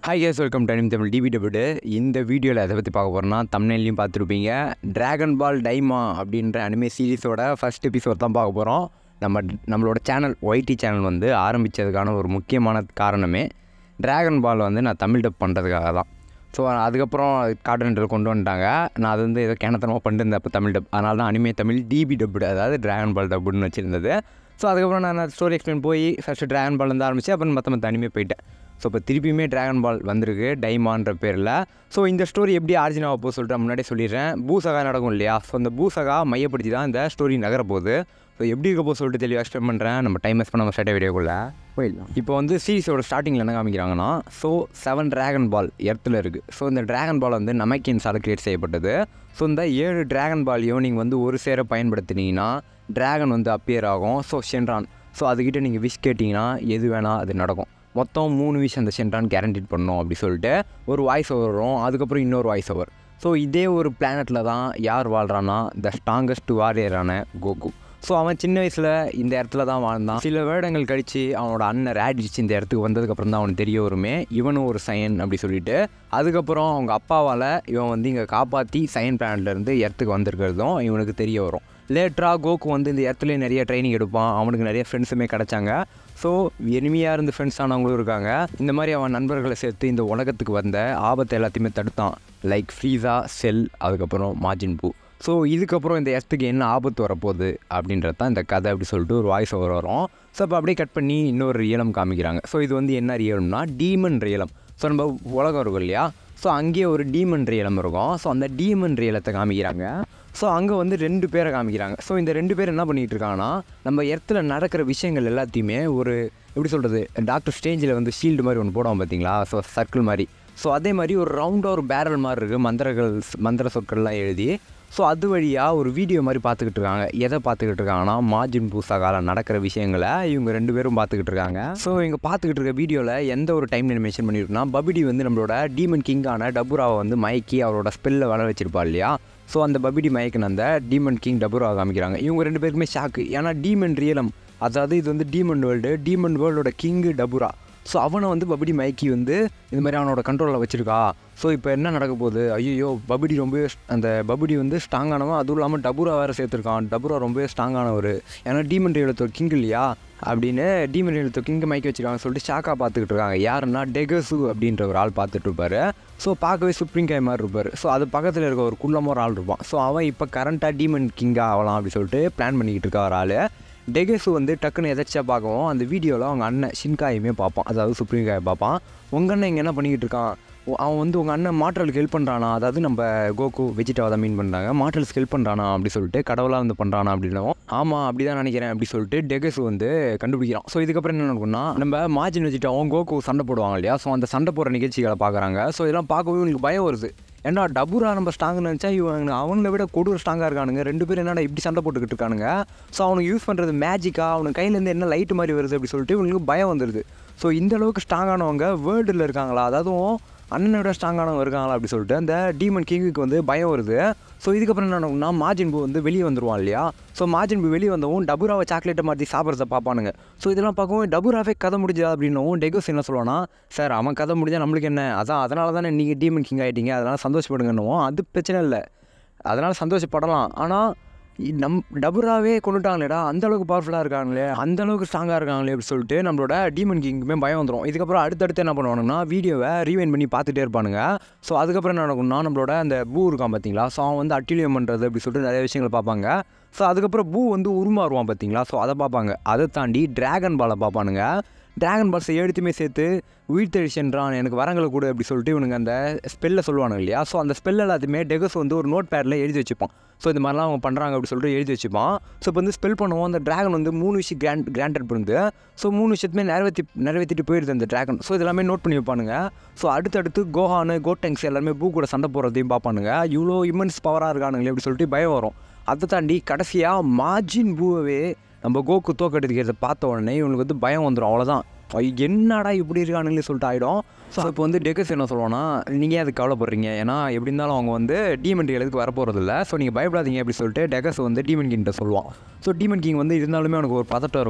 hi guys welcome time Tamil TV W இந்த வீடியோவில் எதை பற்றி பார்க்க போகிறோம்னா தமிழ்லையும் பார்த்துருப்பீங்க டிராகன் பால் டைமா அப்படின்ற அனிமே சீரிஸோட ஃபஸ்ட் எபிசோட் தான் பார்க்க போகிறோம் நம்ம நம்மளோட சேனல் ஒய்டி சேனல் வந்து ஆரம்பித்ததுக்கான ஒரு முக்கியமான காரணமே டிராகன் பால் வந்து நான் தமிழ் டப் பண்ணுறதுக்காக தான் ஸோ அதுக்கப்புறம் கார்டன்ட்டில் கொண்டு வந்துட்டாங்க நான் அது வந்து ஏதோ கிணத்தனமாக பண்ணிருந்தேன் அப்போ தமிழ் டப் அதனால தான் அனிமே தமிழ் டிபி டப்பு அதாவது டிராகன் பால் டப்புன்னு வச்சுருந்தது ஸோ அதுக்கப்புறம் நான் ஸ்டோரி எக்ஸ்பிளைன் போய் ஃபஸ்ட்டு டிராகன் பால் இருந்து ஆரம்பிச்சு அப்புறம் மற்ற மற்ற அனிமே போயிட்டேன் ஸோ இப்போ திருப்பியுமே டிராகன் பால் வந்திருக்கு டைமான்ற பேரில் ஸோ இந்த ஸ்டோரி எப்படி ஆரிஜின் ஆக போகுது சொல்லிட்டு முன்னாடியே சொல்லிடுறேன் பூசகா நடக்கும் இல்லையா ஸோ அந்த பூசகா மையப்படுத்தி தான் இந்த ஸ்டோரி நகர போகுது ஸோ எப்படி இருக்க போகுது சொல்லிட்டு தெளிவாக எக்ஸ்பிளைன் பண்ணுறேன் நம்ம டைம் வேஸ்ட் பண்ணாமல் ஸ்டார்ட் வீடியோக்குள்ளே போயிடலாம் இப்போ வந்து சீரிஸோட ஸ்டார்டிங்கில் என்ன காமிக்கிறாங்கன்னா ஸோ செவன் டிராகன் பால் எர்த்தில் இருக்குது ஸோ இந்த டிராகன் பால் வந்து நமக்கின்ஸால் கிரியேட் செய்யப்பட்டது ஸோ இந்த ஏழு டிராகன் பாலையும் நீங்கள் வந்து ஒரு சேர பயன்படுத்தினீங்கன்னா டிராகன் வந்து அப்பியர் ஆகும் ஸோ சென்றான் ஸோ அதுக்கிட்ட நீங்கள் விஷ் கேட்டிங்கன்னா எது வேணால் அது நடக்கும் மொத்தம் மூணு விஷ் அந்த சென்றான் கேரண்டிட் பண்ணணும் அப்படி சொல்லிட்டு ஒரு வாய்ஸ் ஓவர் வரும் அதுக்கப்புறம் இன்னொரு வாய்ஸ் ஓவர் ஸோ இதே ஒரு பிளானட்டில் தான் யார் வாழ்கிறான்னா த ஸ்ட்ராங்கஸ்ட் வாரியரான கோகு ஸோ அவன் சின்ன வயசில் இந்த இடத்துல தான் வாழ்ந்தான் சில வருடங்கள் கழித்து அவனோட அண்ணன் ரேடிச் இந்த இடத்துக்கு வந்ததுக்கப்புறம் தான் அவனுக்கு தெரிய வருமே இவனும் ஒரு சயன் அப்படி சொல்லிட்டு அதுக்கப்புறம் அவங்க அப்பாவால் இவன் வந்து இங்கே காப்பாற்றி சயன் பிளானட்லேருந்து இடத்துக்கு வந்திருக்கிறதும் இவனுக்கு தெரிய வரும் லேட்டராக கோகு வந்து இந்த இடத்துல நிறைய ட்ரைனிங் எடுப்பான் அவனுக்கு நிறைய ஃப்ரெண்ட்ஸுமே கிடச்சாங்க ஸோ எனிமையாக இருந்து ஃப்ரெண்ட்ஸ் ஆனவங்களும் இருக்காங்க இந்த மாதிரி அவன் நண்பர்களை சேர்த்து இந்த உலகத்துக்கு வந்த ஆபத்தை எல்லாத்தையுமே தடுத்தான் லைக் ஃப்ரீஸா செல் அதுக்கப்புறம் மார்ஜின் பூ ஸோ இதுக்கப்புறம் இந்த இடத்துக்கு என்ன ஆபத்து வரப்போகுது அப்படின்றது தான் இந்த கதை அப்படி சொல்லிட்டு ஒரு வாய்ஸ் ஓவர் வரும் ஸோ இப்போ அப்படியே கட் பண்ணி இன்னொரு ரியலம் காமிக்கிறாங்க ஸோ இது வந்து என்ன ரியலம்னா டீமன் ரியலம் ஸோ நம்ம உலகம் இருக்கும் இல்லையா ஸோ அங்கேயே ஒரு டீமன் ரியலம் இருக்கும் ஸோ அந்த டீமன் ரியலத்தை காமிக்கிறாங்க ஸோ அங்கே வந்து ரெண்டு பேரை காமிக்கிறாங்க ஸோ இந்த ரெண்டு பேர் என்ன பண்ணிகிட்டு இருக்காங்கன்னா நம்ம இடத்துல நடக்கிற விஷயங்கள் எல்லாத்தையுமே ஒரு எப்படி சொல்கிறது டாக்டர் ஸ்டேஞ்சில் வந்து ஷீல்டு மாதிரி ஒன்று போடுவோம் பார்த்தீங்களா ஸோ சர்க்கிள் மாதிரி ஸோ அதே மாதிரி ஒரு ரவுண்டாக ஒரு பேரல் மாதிரி இருக்குது மந்திரங்கள் மந்திர சொற்கள்லாம் எழுதி ஸோ அது வழியாக ஒரு வீடியோ மாதிரி பார்த்துக்கிட்டு இருக்காங்க எதை பார்த்துக்கிட்டு இருக்காங்கன்னா மார்ஜின் பூசாகால நடக்கிற விஷயங்களை இவங்க ரெண்டு பேரும் பார்த்துக்கிட்டு இருக்காங்க ஸோ இவங்க பார்த்துக்கிட்டு இருக்க வீடியோவில் எந்த ஒரு டைம் மென்ஷன் பண்ணியிருக்குன்னா பபிடி வந்து நம்மளோட டீமன் கிங்கான டபுராவை வந்து மயக்கி அவரோட ஸ்பெல்லை வளர வச்சிருப்பா இல்லையா ஸோ அந்த பபிடி மயக்கின அந்த டீமன் கிங் டபுராவை காமிக்கிறாங்க இவங்க ரெண்டு பேருக்குமே ஷாக்கு ஏன்னா டீமன் ரியலம் அதாவது இது வந்து டீமன் வேர்ல்டு டீமன் வேர்ல்டோட கிங்கு டபுரா ஸோ அவனை வந்து பபிடி மயக்கி வந்து இந்த மாதிரி அவனோட கண்ட்ரோலில் வச்சுருக்கா ஸோ இப்போ என்ன நடக்க போகுது ஐயோ பபிடி ரொம்ப அந்த பபிடி வந்து ஸ்ட்ராங்கானவன் அதுவும் இல்லாமல் டபுரா வேறு சேர்த்துருக்கான் டபுரா ரொம்ப ஸ்ட்ராங்கானவர் ஏன்னா டீமன் ரியலத்தோட கிங் இல்லையா அப்படின்னு டீமன் ரியலத்தோட கிங்கை மயக்கி வச்சுருக்காங்க சொல்லிட்டு ஷாக்காக பார்த்துக்கிட்டு இருக்காங்க யாருன்னா டெகசு அப்படின்ற ஒரு ஆள் பார்த்துட்டு இருப்பாரு ஸோ பார்க்கவே சுப்ரீம் கை மாதிரி இருப்பார் ஸோ அது பக்கத்தில் இருக்க ஒரு குள்ளமாக ஒரு ஆள் இருப்பான் ஸோ அவன் இப்போ கரண்ட்டாக டீமன் கிங்காக ஆகலாம் அப்படி சொல்லிட்டு பிளான் பண்ணிக்கிட்டு இருக்கா ஒரு ஆள் டெகேசு வந்து டக்குன்னு எதாச்சியாக பார்க்கவும் அந்த வீடியோவில் அவங்க அண்ணன் ஷின்காயுமே பார்ப்பான் அதாவது சுப்ரீம் காயை பார்ப்பான் உங்கள் அண்ணன் இங்கே என்ன பண்ணிக்கிட்டு இருக்கான் அவன் வந்து உங்கள் அண்ணன் மாற்றலுக்கு ஹெல்ப் பண்ணுறானா அதாவது நம்ம கோகு வெஜிடாவை தான் மீன் பண்ணுறாங்க மாற்றலுக்கு ஹெல்ப் பண்ணுறானா அப்படி சொல்லிட்டு கடவுளாக வந்து பண்ணுறானா அப்படின்னவும் ஆமாம் அப்படி தான் நினைக்கிறேன் அப்படி சொல்லிட்டு டெகேசு வந்து கண்டுபிடிக்கிறான் ஸோ இதுக்கப்புறம் என்ன நடக்கும்னா நம்ம மார்ஜின் வெஜிடாவும் கோகு சண்டை போடுவாங்க இல்லையா ஸோ அந்த சண்டை போடுற நிகழ்ச்சிகளை பார்க்குறாங்க ஸோ இதெல்லாம் பார்க்கவே உங்களுக்கு பயம் வருது ஏன்னா டபுரா நம்ம ஸ்ட்ராங்னு நினச்சா இவங்க அவங்கள விட கொடூர ஸ்ட்ராங்காக இருக்கானுங்க ரெண்டு பேரும் என்னடா இப்படி சண்டை போட்டுக்கிட்டு இருக்கானுங்க ஸோ அவனுக்கு யூஸ் பண்ணுறது மேஜிக்காக அவனுக்கு கையிலேருந்து என்ன லைட் மாதிரி வருது அப்படி சொல்லிட்டு இவங்களுக்கு பயம் வந்துடுது ஸோ இந்த அளவுக்கு ஸ்ட்ராங்கானவங்க வேர்ல்டில் இருக்காங்களா அதாவதும் அண்ணனோட ஸ்ட்ராங்கானவங்க இருக்காங்களா அப்படி சொல்லிட்டு அந்த டீமன் கிங்குக்கு வந்து பயம் வருது ஸோ இதுக்கப்புறம் என்ன நடக்கும்னா மார்ஜின் பூ வந்து வெளியே வந்துருவான் இல்லையா ஸோ மார்ஜின் பூ வெளியே வந்தவும் டபுராவை சாக்லேட்டை மாற்றி சாப்பிட்றத பார்ப்பானுங்க ஸோ இதெல்லாம் பார்க்கவும் டபுராவே கதை முடிஞ்சா அப்படின்னவும் டெகோஸ் என்ன சொல்லுவானா சார் அவன் கதை முடிஞ்சால் நம்மளுக்கு என்ன அதான் அதனால தானே நீங்கள் டீமன் கிங் ஆகிட்டீங்க அதனால் சந்தோஷப்படுங்கன்னுவோம் அது பிரச்சனை இல்லை அதனால் சந்தோஷப்படலாம் ஆனால் நம் டபுராவே கொண்டுட்டாங்களேடா அந்த அளவுக்கு பவர்ஃபுல்லாக இருக்காங்களே அந்த அளவுக்கு ஸ்ட்ராங்காக இருக்காங்களே அப்படி சொல்லிட்டு நம்மளோட டீமன் கிங்குமே பயம் வந்துடும் இதுக்கப்புறம் அடுத்தடுத்து என்ன பண்ணுவானுங்கன்னா வீடியோவை ரீவைன் பண்ணி பார்த்துட்டே இருப்பானுங்க ஸோ அதுக்கப்புறம் என்ன நடக்கும்னா நம்மளோட அந்த பூ இருக்கான் பார்த்தீங்களா ஸோ அவன் வந்து அட்டிலியம் பண்ணுறது அப்படி சொல்லிட்டு நிறைய விஷயங்கள் பார்ப்பாங்க ஸோ அதுக்கப்புறம் பூ வந்து உருமாறுவான் பார்த்தீங்களா ஸோ அதை பார்ப்பாங்க அதை தாண்டி டிராகன் பாலை பார்ப்பானுங்க டிராகன் பால்ஸை எழுத்துமே சேர்த்து உயிர்த்தெழி சென்றான் எனக்கு வரங்களை கூட அப்படி சொல்லிட்டு இவனுங்க அந்த ஸ்பெல்லை சொல்லுவானுங்க இல்லையா ஸோ அந்த ஸ்பெல் எல்லாத்தையுமே டெகஸ் வந்து ஒரு நோட் பேடில் எழுதி வச்சுப்பான் ஸோ இந்த மாதிரிலாம் அவங்க பண்ணுறாங்க அப்படி சொல்லிட்டு எழுதி வச்சுப்பான் ஸோ இப்போ வந்து ஸ்பெல் பண்ணுவோம் அந்த டிராகன் வந்து மூணு விஷயம் கிராண்ட் கிராண்டட் பண்ணுது ஸோ மூணு விஷயத்துமே நிறைவேற்றி நிறைவேற்றிட்டு போயிடுது அந்த டிராகன் ஸோ இதெல்லாமே நோட் பண்ணி வைப்பானுங்க ஸோ அடுத்தடுத்து கோஹானு கோட்டெங்ஸ் எல்லாருமே பூ கூட சண்டை போடுறதையும் பார்ப்பானுங்க இவ்வளோ இமன்ஸ் பவராக இருக்கானுங்களே அப்படி சொல்லிட்டு பயம் வரும் அதை தாண்டி கடைசியாக மார்ஜின் பூவை நம்ம கோக்கு தோக்கடிக்கிறத பார்த்த உடனே இவனுக்கு வந்து பயம் வந்துடும் அவ்வளோதான் ஐயோ, என்னடா இப்படி இருக்கானுங்களே சொல்லிட்டு ஆகிடும் ஸோ இப்போ வந்து டெக்கஸ் என்ன சொல்லுவான்னா நீங்கள் அதுக்கு கவலைப்படுறீங்க ஏன்னா எப்படி இருந்தாலும் அவங்க வந்து டீமன் எதுக்கு வரப்போகிறது இல்லை ஸோ நீங்கள் பயப்படாதீங்க அப்படி சொல்லிட்டு டெக்கஸ் வந்து டீமன் கிங்கிட்ட சொல்லுவான் ஸோ டீமன் கிங் வந்து இருந்தாலுமே அவனுக்கு ஒரு பதட்டம் இருக்கும்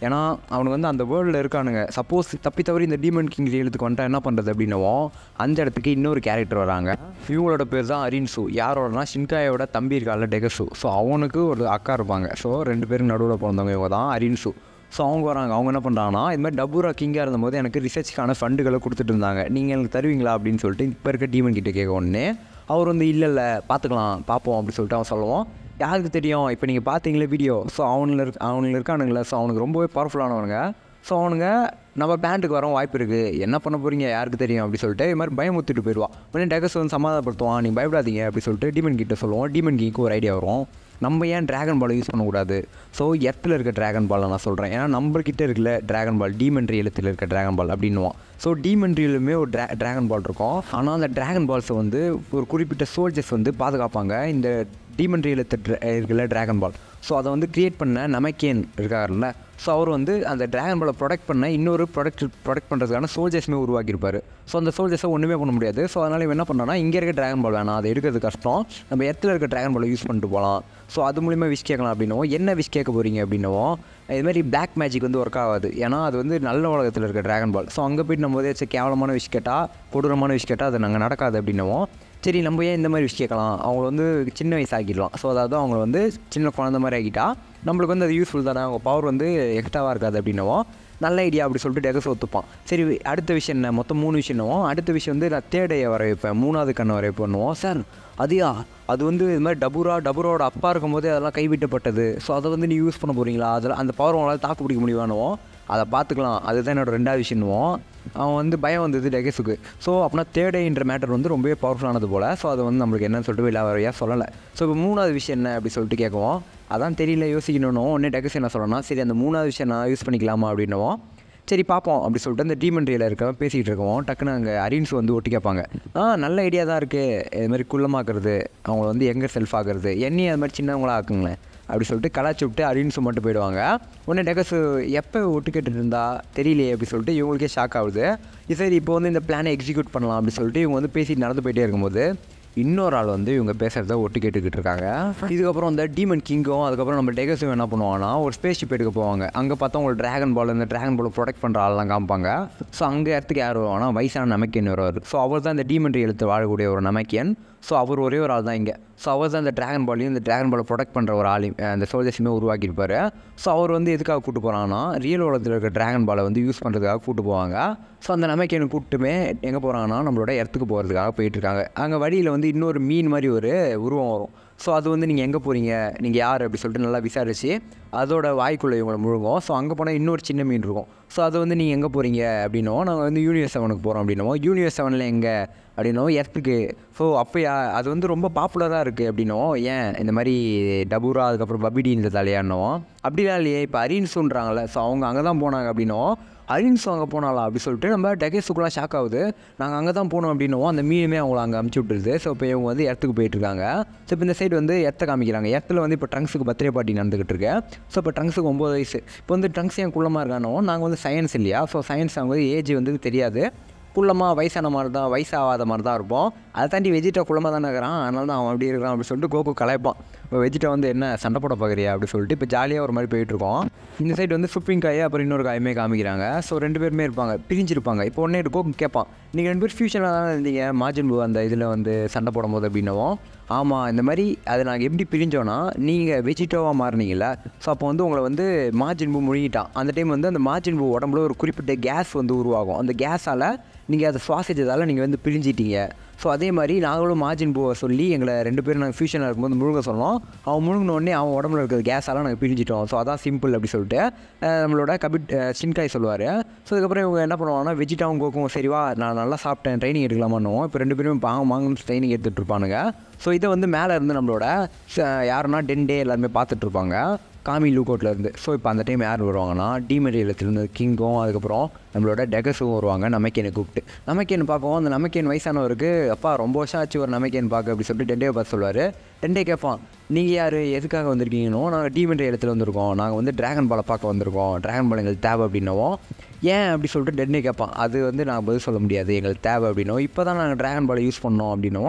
ஏன்னா அவனுக்கு வந்து அந்த வேர்ல்டில் இருக்கானுங்க சப்போஸ் தப்பி தவறி இந்த டீமன் கிங் ரியலுக்கு வந்துட்டா என்ன பண்ணுறது அப்படின்னவோ அந்த இடத்துக்கு இன்னொரு கேரக்டர் வராங்க இவங்களோட பேர் தான் அரின்சு யாரோடனா ஷின்காயோட தம்பி இருக்கால டெகசு ஸோ அவனுக்கு ஒரு அக்கா இருப்பாங்க ஸோ ரெண்டு பேரும் நடுவில் பிறந்தவங்க இவங்க தான் அரின்சு ஸோ அவங்க வராங்க அவங்க என்ன பண்ணுறாங்கன்னா இது மாதிரி டபுரா கிங்காக இருந்தபோது எனக்கு ரிசர்ச்சுக்கான ஃபண்டுகளை கொடுத்துட்டு இருந்தாங்க நீங்கள் எனக்கு தருவீங்களா அப்படின்னு சொல்லிட்டு இப்போ இருக்க டீமன் கிட்ட கேட்க உடனே அவர் வந்து இல்லை இல்லை பார்த்துக்கலாம் பார்ப்போம் அப்படின்னு சொல்லிட்டு அவன் சொல்லுவோம் யாருக்கு தெரியும் இப்போ நீங்கள் பார்த்தீங்களே வீடியோ ஸோ அவனில் இருக்க அவனுங்க இருக்கானுங்களே ஸோ அவனுக்கு ரொம்பவே பவர்ஃபுல்லானவனுங்க ஸோ அவனுங்க நம்ம பேண்டுக்கு வர வாய்ப்பு இருக்குது என்ன பண்ண போகிறீங்க யாருக்கு தெரியும் அப்படி சொல்லிட்டு இது மாதிரி பயமுத்துட்டு போயிடுவான் உடனே டெகஸ் வந்து சமாதானப்படுத்துவான் நீங்கள் பயப்படாதீங்க அப்படி சொல்லிட்டு டீமன் கிட்ட சொல்லுவோம் டீமன் கிங்க்கு ஒரு ஐடியா வரும் நம்ம ஏன் ட்ராகன் பாலை யூஸ் பண்ணக்கூடாது ஸோ எர்த்தில் இருக்க ட்ராகன் பாலை நான் சொல்கிறேன் ஏன்னா நம்மக்கிட்ட இருக்குல்ல ட்ராகன் பால் டீமன் ரியலத்தில் இருக்க ட்ராகன் பால் அப்படின்னுவான் ஸோ டீமன் ரியலுமே ஒரு ட்ரா ட்ராகன் பால் இருக்கும் ஆனால் அந்த ட்ராகன் பால்ஸை வந்து ஒரு குறிப்பிட்ட சோல்ஜர்ஸ் வந்து பாதுகாப்பாங்க இந்த டீமன் ரியலத்தை இருக்குல்ல ட்ராகன் பால் ஸோ அதை வந்து க்ரியேட் பண்ண நமக்கேன் இருக்காருல்ல ஸோ அவர் வந்து அந்த ட்ராகன் பாலை ப்ரொடெக்ட் பண்ண இன்னொரு ப்ரொடெக்ட் ப்ரொடெக்ட் பண்ணுறதுக்கான சோல்ஜர்ஸுமே உருவாக்கியிருப்பார் ஸோ அந்த சோல்ஜர்ஸை ஒன்றுமே பண்ண முடியாது ஸோ அதனால் இவன் என்ன பண்ணான்னா இங்கே இருக்க ட்ராகன் பால் வேணாம் அதை எடுக்கிறது கஷ்டம் நம்ம இடத்துல இருக்க ட்ராகன் பாலை யூஸ் பண்ணிட்டு போகலாம் ஸோ அது மூலிமா விஷ் கேட்கலாம் அப்படின்னவும் என்ன விஷ் கேட்க போகிறீங்க அப்படின்னவும் இதுமாதிரி பிளாக் மேஜிக் வந்து ஒர்க் ஆகாது ஏன்னா அது வந்து நல்ல உலகத்தில் இருக்க ட்ராகன் பால் ஸோ அங்கே போயிட்டு நம்ம ஏதாச்சும் கேவலமான விஷ் கேட்டால் கொடூரமான விஷ் கேட்டால் அது நாங்கள் நடக்காது அப்படின்னவும் சரி நம்ம ஏன் இந்த மாதிரி விஷ் கேட்கலாம் அவங்கள வந்து சின்ன வயசு ஆக்கிடலாம் ஸோ அதாவது அவங்க வந்து சின்ன குழந்த மாதிரி ஆக்கிட்டா நம்மளுக்கு வந்து அது யூஸ்ஃபுல் தானே அவங்க பவர் வந்து எக்ஸ்ட்ராவாக இருக்காது அப்படின்னவும் நல்ல ஐடியா அப்படி சொல்லிட்டு டெகஸ் ஒத்துப்பான் சரி அடுத்த விஷயம் என்ன மொத்தம் மூணு விஷயம் என்னவோ அடுத்த விஷயம் வந்து நான் தேடையை வர வைப்பேன் மூணாவது கண்ணை வர பண்ணுவோம் சார் அதியா அது வந்து இது மாதிரி டபுரா டபுரோட அப்பா இருக்கும்போதே அதெல்லாம் கைவிட்டப்பட்டது ஸோ அதை வந்து நீ யூஸ் பண்ண போகிறீங்களா அதில் அந்த பவர் உங்களால் தாக்கு பிடிக்க முடியுமானுவோம் அதை பார்த்துக்கலாம் அதுதான் என்னோட ரெண்டாவது விஷயம்னுவோம் அவன் வந்து பயம் வந்தது டெகஸுக்கு ஸோ அப்படின்னா தேடைன்ற மேட்டர் வந்து ரொம்பவே பவர்ஃபுல்லானது போல் ஸோ அது வந்து நம்மளுக்கு என்னன்னு சொல்லிட்டு விழா வரையாக சொல்லலை ஸோ இப்போ மூணாவது விஷயம் என்ன அப்படி சொல்லிட்டு கேட்குவோம் அதான் தெரியல யோசிக்கணும் உடனே டெகஸ் என்ன சொல்லணும்னா சரி அந்த மூணாவது விஷயம் நான் யூஸ் பண்ணிக்கலாமா அப்படின்னவும் சரி பார்ப்போம் அப்படி சொல்லிட்டு அந்த டீமன் ரியலில் இருக்கவன் பேசிகிட்டு இருக்கோம் டக்குன்னு அங்கே அரியன்ஸ் வந்து ஒட்டி கேட்பாங்க ஆ நல்ல ஐடியா தான் இருக்குது இது மாதிரி குள்ளமாக்குறது அவங்கள வந்து எங்கே செல்ஃப் ஆகுறது என்னையும் அது மாதிரி சின்னவங்களா ஆக்குங்களேன் அப்படி சொல்லிட்டு கலாச்சி விட்டு அரியன்ஸும் மட்டும் போயிடுவாங்க உடனே டெகஸ் எப்போ ஒட்டு கேட்டுட்டு இருந்தா தெரியலையே அப்படி சொல்லிட்டு இவங்களுக்கே ஷாக் ஆகுது இது சரி இப்போ வந்து இந்த பிளானை எக்ஸிக்யூட் பண்ணலாம் அப்படி சொல்லிட்டு இவங்க வந்து பேசிட்டு நடந்து போயிட்டே இருக்கும்போது இன்னொரு ஆள் வந்து இவங்க பேசுகிறத ஒட்டு கேட்டுக்கிட்டு இருக்காங்க இதுக்கப்புறம் இந்த டீமன் கிங்கும் அதுக்கப்புறம் நம்ம டெகஸும் என்ன பண்ணுவாங்கன்னா ஒரு ஸ்பேஸ் ஷிப் எடுக்க போவாங்க அங்கே பார்த்தா உங்களுக்கு ட்ராகன் பால் இந்த ட்ராகன் பால் ப்ரொடெக்ட் பண்ணுற ஆள்லாம் காமிப்பாங்க ஸோ அங்கே இடத்துக்கு யார் வருவாங்கன்னா வயசான நமக்கியன் வருவார் ஸோ அவர் தான் இந்த டீமன் எழுத்து வாழக்கூடிய ஒரு நமக்கியன் ஸோ அவர் ஒரே ஒரு ஆள் தான் இங்கே ஸோ அவர் தான் இந்த ட்ராகன் பாலையும் இந்த ட்ராகன் பாலை ப்ரொடெக்ட் பண்ணுற ஒரு ஆளையும் அந்த சோல்ஜர்ஸுமே உருவாக்கியிருப்பார் ஸோ அவர் வந்து எதுக்காக கூட்டு போகிறாங்கன்னா ரியல் உலகத்தில் இருக்க ட்ராகன் பாலை வந்து யூஸ் பண்ணுறதுக்காக கூட்டு போவாங்க ஸோ அந்த நமக்கேனு கூட்டுமே எங்கே போகிறாங்கன்னா நம்மளோட இடத்துக்கு போகிறதுக்காக போயிட்டுருக்காங்க அங்கே வழியில் வந்து இன்னொரு மீன் மாதிரி ஒரு உருவம் வரும் ஸோ அது வந்து நீங்கள் எங்கே போகிறீங்க நீங்கள் யார் அப்படி சொல்லிட்டு நல்லா விசாரித்து அதோட வாய்க்குள்ளே இவங்களை முழுங்கும் ஸோ அங்கே போனால் இன்னொரு சின்ன மீன் இருக்கும் ஸோ அது வந்து நீங்கள் எங்கே போகிறீங்க அப்படின்னோ நாங்கள் வந்து யூனிவர்ஸ் செவனுக்கு போகிறோம் அப்படின்னோ யூனிவர்ஸ் செவனில் எங்கே அப்படின்னோ எர்த்துக்கு ஸோ அப்போயா அது வந்து ரொம்ப பாப்புலராக இருக்குது அப்படின்னோ ஏன் இந்த மாதிரி டபுரா அதுக்கப்புறம் பபிடி இந்த தலையானோ அப்படிலாம் இல்லையே இப்போ அரியன்ஸுன்றாங்கல்ல ஸோ அவங்க அங்கே தான் போனாங்க அப்படின்னோ அரியன்ஸும் அங்கே போனாலா அப்படி சொல்லிட்டு நம்ம டெகேஸுக்குலாம் ஷாக் ஆகுது நாங்கள் அங்கே தான் போனோம் அப்படின்னோம் அந்த மீனுமே அவங்கள அங்கே அமுச்சு விட்டுருது ஸோ இப்போ இவங்க வந்து இடத்துக்கு போயிட்டுருக்காங்க ஸோ இப்போ இந்த சைடு வந்து எர்த்தை காமிக்கிறாங்க இடத்துல வந்து இப்போ ட்ரங்க்ஸுக்கு பர்த்டே பார்ட்டி நடந்துகிட்டு இருக்கு ஸோ இப்போ ட்ரங்க்ஸுக்கு ஒம்பது வயசு இப்போ வந்து ட்ரங்க்ஸ் ஏன் குள்ளமாக இருக்கானோ நாங்கள் வந்து சயின்ஸ் இல்லையா ஸோ சயின்ஸ் அவங்க ஏஜ் வந்து தெரியாது குள்ளமாக வயசான மாதிரி தான் வயசாகாத மாதிரி தான் இருப்போம் அதை தாண்டி வெஜிட்டா குள்ளமாக தானே இருக்கிறான் அதனால தான் அவன் அப்படி இருக்கிறான் அப்படி சொல்லிட்டு கோகு கலாய்ப்பான் இப்போ வெஜிட்டா வந்து என்ன சண்டை போட பார்க்குறியா அப்படி சொல்லிட்டு இப்போ ஜாலியாக ஒரு மாதிரி போயிட்டுருக்கோம் இந்த சைடு வந்து சுப்பிங் காய் அப்புறம் இன்னொரு காயுமே காமிக்கிறாங்க ஸோ ரெண்டு பேருமே இருப்பாங்க பிரிஞ்சிருப்பாங்க இப்போ ஒன்றே கோகு கேட்பான் நீங்கள் ரெண்டு பேர் ஃபியூச்சராக தானே இருந்தீங்க மார்ஜின் பூ அந்த இதில் வந்து சண்டை போடும் போது அப்படின்னவும் ஆமாம் இந்த மாதிரி அதை நாங்கள் எப்படி பிரிஞ்சோன்னா நீங்கள் வெஜிட்டோவாக மாறினீங்கள ஸோ அப்போ வந்து உங்களை வந்து மார்ஜின் பூ முழுகிட்டான் அந்த டைம் வந்து அந்த மார்ஜின் பூ உடம்புல ஒரு குறிப்பிட்ட கேஸ் வந்து உருவாகும் அந்த கேஸால் நீங்கள் அதை சுவாசிச்சதால் நீங்கள் வந்து பிரிஞ்சிட்டீங்க ஸோ அதே மாதிரி நாங்களும் மார்ஜின் பூவை சொல்லி எங்களை ரெண்டு பேரும் நாங்கள் ஃபியூஷனில் இருக்கும்போது முழுங்க சொன்னோம் அவன் முழுங்கின உடனே அவன் உடம்புல இருக்கிற கேஸால் நாங்கள் பிரிஞ்சிட்டோம் ஸோ அதான் சிம்பிள் அப்படி சொல்லிட்டு அஹ் நம்மளோட கபிட் சின்காய் சொல்லுவார் ஸோ அதுக்கப்புறம் இவங்க என்ன பண்ணுவாங்கன்னா வெஜிட்டாவும் கோக்கும் சரிவா நான் நல்லா சாப்பிட்டேன் ட்ரைனிங் எடுக்கலாமான்னுவோம் இப்போ ரெண்டு பேரும் பாங்க மாங்கன்னு ட்ரைனிங் எடுத்துகிட்டு இருப்பானுங்க ஸோ இதை வந்து மேலே இருந்து நம்மளோட ச- யாருன்னா டென்டே எல்லாருமே பார்த்துட்டு இருப்பாங்க காமி லூக்கோட்டில் இருந்து ஸோ இப்போ அந்த டைம் யார் வருவாங்கன்னா டீமெரியலத்துலேருந்து கிங்கும் அதுக்கப்புறம் நம்மளோட டெகஸும் வருவாங்க நமக்கேனை கூப்பிட்டு நமக்கேன் பார்க்கவும் அந்த நமக்கேன் வயசானவருக்கு அப்பா ரொம்ப வருஷம் ஆச்சு ஒரு நமக்கேன் பார்க்க அப்படி சொல்லிட்டு டெண்டே பார்த்து சொல்லுவார் டெண்டே கேட்பான் நீங்கள் யார் எதுக்காக வந்திருக்கீங்கன்னோ நாங்கள் டீமெண்ட் இடத்துல வந்திருக்கோம் நாங்கள் வந்து டிராகன் பாலை பார்க்க வந்திருக்கோம் டிராகன் பால் எங்களுக்கு தேவை அப்படின்னவும் ஏன் அப்படி சொல்லிட்டு டென்னே கேட்பான் அது வந்து நான் பதில் சொல்ல முடியாது எங்களுக்கு தேவை அப்படின்னோ இப்போ தான் நாங்கள் டிராகன் பாலை யூஸ் பண்ணோம் அப்படின்னவும்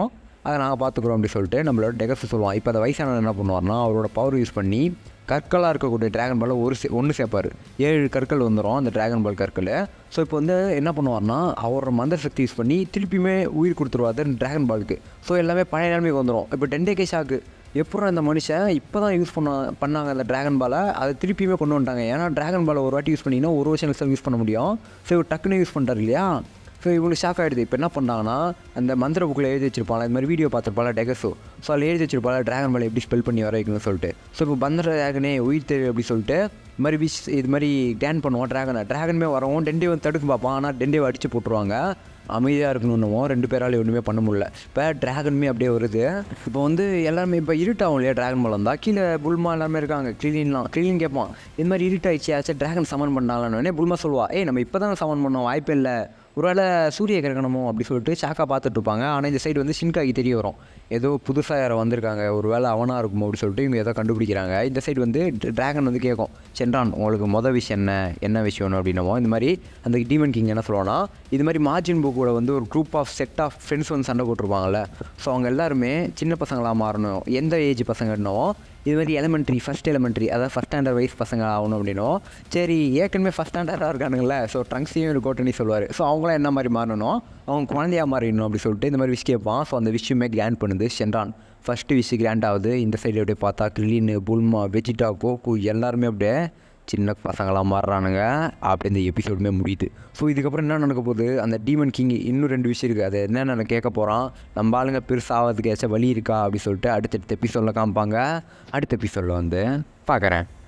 அதை நாங்கள் பார்த்துக்குறோம் அப்படி சொல்லிட்டு நம்மளோட டெகஸ் சொல்லுவான் இப்போ அந்த வயசானவர் என்ன பண்ணுவார்னா அவரோட பவர் யூஸ் பண்ணி கற்களாக இருக்கக்கூடிய ட்ராகன் பாலை ஒரு சே ஒன்று சேர்ப்பார் ஏழு கற்கள் வந்துடும் அந்த ட்ராகன் பால் கற்கள் ஸோ இப்போ வந்து என்ன பண்ணுவார்னா அவரோட மந்திர சக்தி யூஸ் பண்ணி திருப்பியுமே உயிர் கொடுத்துருவாரு அந்த ட்ராகன் பாலுக்கு ஸோ எல்லாமே பழைய நிலைமைக்கு வந்துடும் இப்போ டென்டே கே ஷாக்கு எப்பறம் இந்த மனுஷன் இப்போ தான் யூஸ் பண்ண பண்ணாங்க அந்த ட்ராகன் பாலை அதை திருப்பியுமே கொண்டு வந்துட்டாங்க ஏன்னா ட்ராகன் பாலை ஒரு வாட்டி யூஸ் பண்ணிங்கன்னா ஒரு வருஷம் யூஸ் பண்ண முடியும் ஸோ இவர் டக்குன்னு யூஸ் பண்ணுறாரு இல்லையா ஸோ இவங்களுக்கு ஷாக் ஆகிடுது இப்போ என்ன பண்ணாங்கன்னா அந்த மந்திர புக்கில் எழுதி வச்சிருப்பாங்க இது மாதிரி வீடியோ பார்த்துருப்பால டெகஸோ ஸோ அதில் எழுதி வச்சிருப்பால ட்ராகன் பால் எப்படி ஸ்பெல் பண்ணி வர வைக்கணும்னு சொல்லிட்டு ஸோ இப்போ பந்திர ட்ராகனே உயிர் தெரு அப்படி சொல்லிட்டு இது மாதிரி விஷ் இது மாதிரி டேன் பண்ணுவோம் ட்ராகனை ட்ராகனுமே வரவும் டெண்டே வந்து தடுக்க பார்ப்பான் ஆனால் டெண்டேவை அடித்து போட்டுருவாங்க அமைதியாக இருக்கணும்னுமோ ரெண்டு பேரால் ஒன்றுமே பண்ண முடியல இப்போ ட்ராகனுமே அப்படியே வருது இப்போ வந்து எல்லாருமே இப்போ இருட்டாகும் இல்லையா ட்ராகன் பால் வந்தால் கீழே புல்மா எல்லாமே இருக்காங்க க்ளீன்லாம் க்ளீன் கேட்பான் இது மாதிரி இருட்டாயிடுச்சு ஆச்சு ட்ராகன் சமன் பண்ணாங்கன்னு புல்மா சொல்லுவா ஏய் நம்ம இப்போ தானே சமன் பண்ணோம் வாய்ப்பே இல்லை ஒருவேளை சூரிய கிரகணமோ அப்படி சொல்லிட்டு சாக்கா பார்த்துட்டு இருப்பாங்க ஆனால் இந்த சைடு வந்து ஷின்காகி தெரிய வரும் ஏதோ புதுசாக யாரோ வந்திருக்காங்க ஒரு வேளை அவனாக இருக்குமோ அப்படி சொல்லிட்டு இவங்க ஏதோ கண்டுபிடிக்கிறாங்க இந்த சைடு வந்து ட்ராகன் வந்து கேட்கும் சென்றான் உங்களுக்கு மொதல் விஷயம் என்ன என்ன விஷயம் அப்படின்னமோ இந்த மாதிரி அந்த டீமன் கிங் என்ன சொல்லுவான்னா இது மாதிரி மார்ஜின் புக்கோட வந்து ஒரு group of set of friends வந்து சண்டை போட்டிருப்பாங்கல்ல ஸோ அவங்க எல்லாருமே சின்ன பசங்களாக மாறணும் எந்த ஏஜ் பசங்கன்னோ இது மாதிரி எலமெண்ட்ரி ஃபஸ்ட் எலமெண்ட்ரி அதாவது ஃபஸ்ட் ஸ்டாண்டர்ட் வைஸ் பசங்க ஆகணும் அப்படின்னும் சரி ஏற்கனவே ஃபஸ்ட் ஸ்டாண்டர்டாக இருக்கானுங்களே ஸோ ட்ரங்க்ஸையும் ஒரு கோட்டனி சொல்லுவார் ஸோ அவங்களாம் என்ன மாதிரி மாறணும் அவங்க குழந்தையாக மாறிடணும் அப்படி சொல்லிட்டு இந்த மாதிரி விஷ் கேட்பான் ஸோ அந்த விஷயமே கிராண்ட் பண்ணுது சென்றான் ஃபஸ்ட்டு விஷ் கிராண்ட் ஆகுது இந்த சைடு அப்படியே பார்த்தா கிளீனு புல்மா வெஜிடா கோகு எல்லாருமே அப்படியே சின்ன பசங்களாக மாறுறானுங்க அப்படி இந்த எபிசோடுமே முடியுது ஸோ இதுக்கப்புறம் என்ன நடக்க போகுது அந்த டீமன் கிங் இன்னும் ரெண்டு விஷயம் இருக்குது அது என்னென்ன கேட்க போகிறான் நம்ம ஆளுங்க பெருசாகிறதுக்கு ஏதாச்சும் வழி இருக்கா அப்படி சொல்லிட்டு அடுத்தடுத்த எபிசோடில் காமிப்பாங்க அடுத்த எபிசோடில் வந்து பார்க்குறேன்